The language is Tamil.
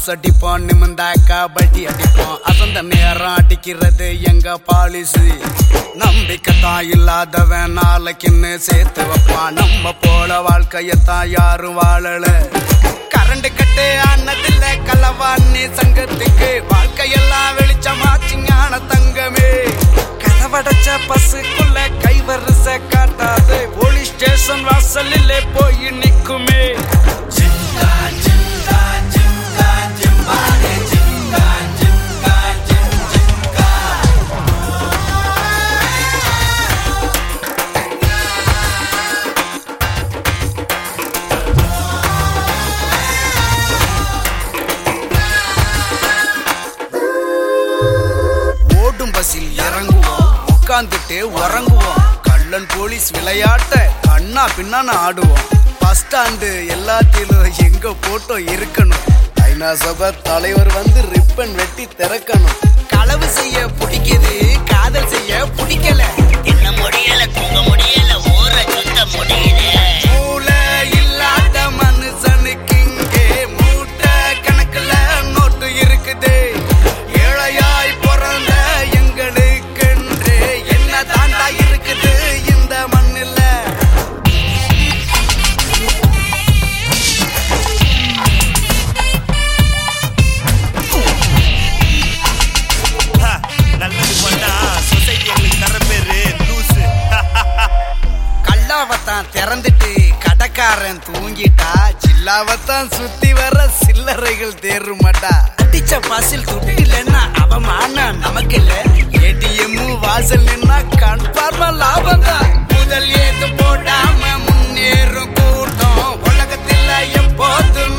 பாஸ் அடிப்போம் நிமிந்தா கபடி அடிப்போம் அசந்த நேரம் அடிக்கிறது எங்க பாலிசி நம்பிக்கை தான் இல்லாதவன் நாளைக்குன்னு சேர்த்து வைப்பான் நம்ம போல வாழ்க்கையத்தான் யாரும் வாழல கரண்ட் கட்டு ஆனதில்ல கலவாணி சங்கத்துக்கு வாழ்க்கையெல்லாம் வெளிச்சமாச்சு ஞான தங்கமே கதவடைச்ச பஸ்ஸுக்குள்ள கைவரிச காட்டாது போலீஸ் ஸ்டேஷன் வாசலிலே போய் நிக்குமே ஓடும் பஸ்ஸில் இறங்குவோம் உட்காந்துட்டு உறங்குவோம் கள்ளன் போலீஸ் விளையாட்ட கண்ணா பின்னான்னு ஆடுவோம் பஸ் ஸ்டாண்டு எல்லாத்திலும் எங்க போட்டோ இருக்கணும் ஐநா சபை தலைவர் வந்து ரிப்பன் வெட்டி திறக்கணும் களவு செய்ய பிடிக்குது காதல் செய்ய பிடிக்கல தின்ன முடியல தூங்க முடியல ஊற சுத்த முடியுது மூளை இல்லாத மனுஷனுக்கு இங்கே மூட்டை கணக்குல நோட்டு இருக்குது ஏழையாய் பிறந்த எங்களுக்கென்று என்ன தாண்டா இருக்குது இந்த மண்ணில் ஹா, நல்லது பண்ணா சொசைட்டி எங்களுக்கு தர பேரு லூசு கல்லாவத்தான் திறந்துட்டு கடைக்காரன் தூங்கிட்டா சில்லாவத்தான் சுத்தி வர சில்லறைகள் தேருமாட்டா அடிச்ச பாசில் துட்டு இல்லைன்னா அவமானம் நமக்கு இல்ல ஏடிஎம் வாசல் நின்னா கன்ஃபார்மா லாபம் தான் முதல் ஏது போடாம முன்னேறும் கூட்டம் உலகத்தில் எப்போதும்